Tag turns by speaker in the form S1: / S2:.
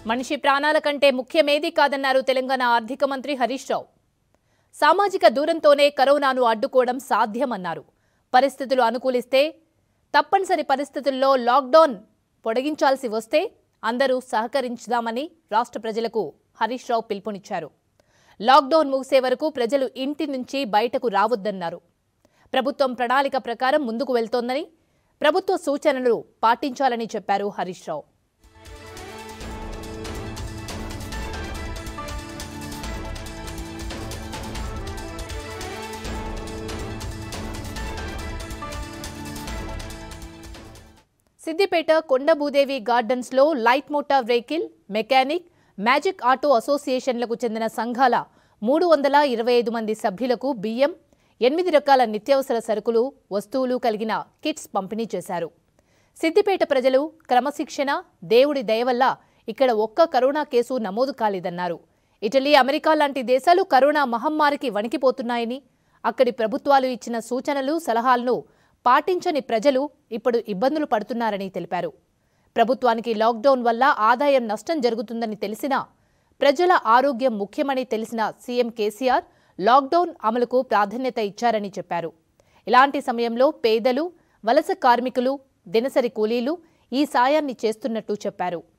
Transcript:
S1: మనిషి ప్రాణాల కంటే ముఖ్యమేదీ కాదన్నారు తెలంగాణ ఆర్థిక మంత్రి హరీష్ రావు సామాజిక దూరంతోనే కరోనాను అడ్డుకోవడం సాధ్యమన్నారు పరిస్థితులు అనుకూలిస్తే తప్పనిసరి పరిస్థితుల్లో లాక్డౌన్ పొడిగించాల్సి వస్తే అందరూ సహకరించుదామని రాష్ట్ర ప్రజలకు హరీష్ రావు పిలుపునిచ్చారు లాక్డౌన్ ముగిసే వరకు ప్రజలు ఇంటి నుంచి బయటకు రావద్దన్నారు ప్రభుత్వం ప్రణాళిక ప్రకారం ముందుకు వెళ్తోందని ప్రభుత్వ సూచనలు పాటించాలని చెప్పారు హరీష్ రావు సిద్దిపేట కొండభూదేవి గార్డెన్స్ లో light motor vehicle mechanic magic auto అసోసియేషన్లకు చెందిన సంఘాల మూడు వందల ఇరవై ఐదు మంది సభ్యులకు బియ్యం ఎనిమిది రకాల నిత్యావసర సరుకులు వస్తువులు కలిగిన కిట్స్ పంపిణీ చేశారు సిద్దిపేట ప్రజలు క్రమశిక్షణ దేవుడి దయ వల్ల ఇక్కడ ఒక్క కరోనా కేసు నమోదు కాలేదన్నారు ఇటలీ అమెరికా లాంటి దేశాలు కరోనా మహమ్మారికి వణికిపోతున్నాయని అక్కడి ప్రభుత్వాలు ఇచ్చిన సూచనలు సలహాలను పాటించని ప్రజలు ఇప్పుడు ఇబ్బందులు పడుతున్నారని తెలిపారు ప్రభుత్వానికి లాక్డౌన్ వల్ల ఆదాయం నష్టం జరుగుతుందని తెలిసినా ప్రజల ఆరోగ్యం ముఖ్యమని తెలిసిన సీఎం కేసీఆర్ లాక్డౌన్ అమలుకు ప్రాధాన్యత ఇచ్చారని చెప్పారు ఇలాంటి సమయంలో పేదలు వలస కార్మికులు దినసరి కూలీలు ఈ సాయాన్ని చేస్తున్నట్టు చెప్పారు